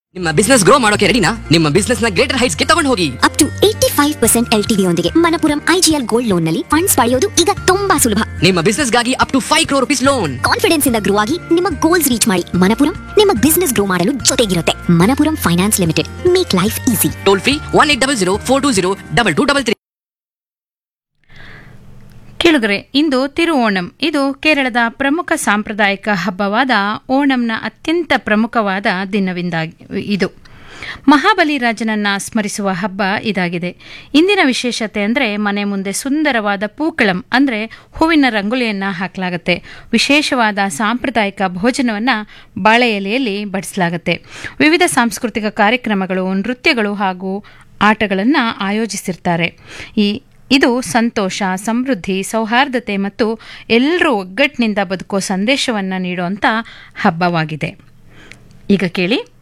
ನಿಮ್ಮ business grow ಮಾಡೋಕೆ ರೆಡಿನಾ ನಿಮ್ಮ ಬಿಸ್ನೆಸ್ ನ ಗ್ರೇಟರ್ ಹೈಟ್ಸ್ ಗೆ ತಗೊಂಡು ಹೋಗಿ up to eighty five percent L TV ಯೊಂದಿಗೆ ಮನಪುರಂ ಐಜಿಎಲ್ ಗೋಲ್ಡ್ ಲೋನ್ ನಲ್ಲಿ ಫಂಡ್ಸ್ ಪಡೆಯೋದು ಈಗ ತುಂಬಾ ಸುಲಭ ನಿಮ್ಮ ಬಿಸ್ನೆಸ್ ಗಾಗಿ up to five crore rupees loan confidence ಇಂದ ಗ್ರೋ ಆಗಿ ನಿಮ್ಮ ಗೋಲ್ಸ್ ರೀಚ್ ಮಾಡಿ ಮನಪುರಂ ನಿಮ್ಮ ಬಿಸ್ನೆಸ್ ಗ್ರೋ ಮಾಡಲು ಜೊತೆಗಿರುತ್ತೆ Manappuram finance limited make life easy toll free one eight double zero four two zero double two double three ಕೇಳುಗರೆ ಇಂದು ತಿರುಓಣಂ ಇದು ಕೇರಳದ ಪ್ರಮುಖ ಸಾಂಪ್ರದಾಯಿಕ ಹಬ್ಬವಾದ ಓಣಂನ ಅತ್ಯಂತ ಪ್ರಮುಖವಾದ ದಿನವಿಂದಾಗಿ ಇದು ಮಹಾಬಲಿ ರಾಜನನ್ನ ಸ್ಮರಿಸುವ ಹಬ್ಬ ಇದಾಗಿದೆ ಇಂದಿನ ವಿಶೇಷತೆ ಅಂದರೆ ಮನೆ ಮುಂದೆ ಸುಂದರವಾದ ಪೂಕಳಂ ಅಂದರೆ ಹೂವಿನ ರಂಗೋಲಿಯನ್ನು ಹಾಕಲಾಗುತ್ತೆ ವಿಶೇಷವಾದ ಸಾಂಪ್ರದಾಯಿಕ ಭೋಜನವನ್ನು ಬಾಳೆ ಎಲೆಯಲ್ಲಿ ಬಡಿಸಲಾಗುತ್ತೆ ವಿವಿಧ ಸಾಂಸ್ಕೃತಿಕ ಕಾರ್ಯಕ್ರಮಗಳು ನೃತ್ಯಗಳು ಹಾಗೂ ಆಟಗಳನ್ನು ಆಯೋಜಿಸಿರ್ತಾರೆ ಈ ಇದು ಸಂತೋಷ ಸಮೃದ್ಧಿ ಸೌಹಾರ್ದತೆ ಮತ್ತು ಎಲ್ಲರೂ ಒಗ್ಗಟ್ಟಿನಿಂದ ಬದುಕೋ ಸಂದೇಶವನ್ನು ನೀಡುವಂಥ ಹಬ್ಬವಾಗಿದೆ ಈಗ ಕೇಳಿ